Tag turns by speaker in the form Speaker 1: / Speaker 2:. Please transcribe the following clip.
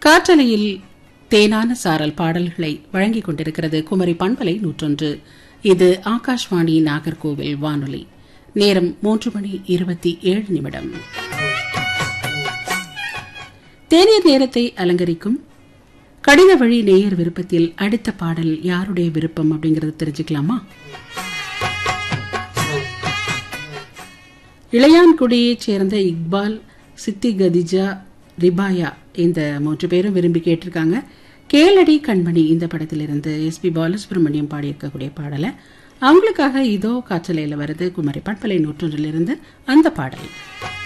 Speaker 1: காற்றலையில் தேனான சாரல் பாடல்களை வழங்கிக் கொண்டிருக்கிறது குமரி பண்பலை நூற்றொன்று இது ஆகாஷ்வாணி நாகர்கோவில் வானொலி நேரம் மூன்று மணி இருபத்தி ஏழு நிமிடம் தேநீர் நேரத்தை அலங்கரிக்கும் கடித வழி நேயர் விருப்பத்தில் அடுத்த பாடல் யாருடைய விருப்பம் அப்படிங்கறத தெரிஞ்சுக்கலாமா இளையான்குடியைச் சேர்ந்த இக்பால் சித்தி கதிஜா ரிபாயா இந்த மூன்று பேரும் விரும்பி கேட்டிருக்காங்க கேளடி கண்மணி இந்த படத்திலிருந்து எஸ் பி பாலசுப்ரமணியம் பாடியிருக்கக்கூடிய பாடலை அவங்களுக்காக இதோ காற்றலையில் வருது குமரி பண்பலை நூற்றொன்றிலிருந்து அந்த பாடல்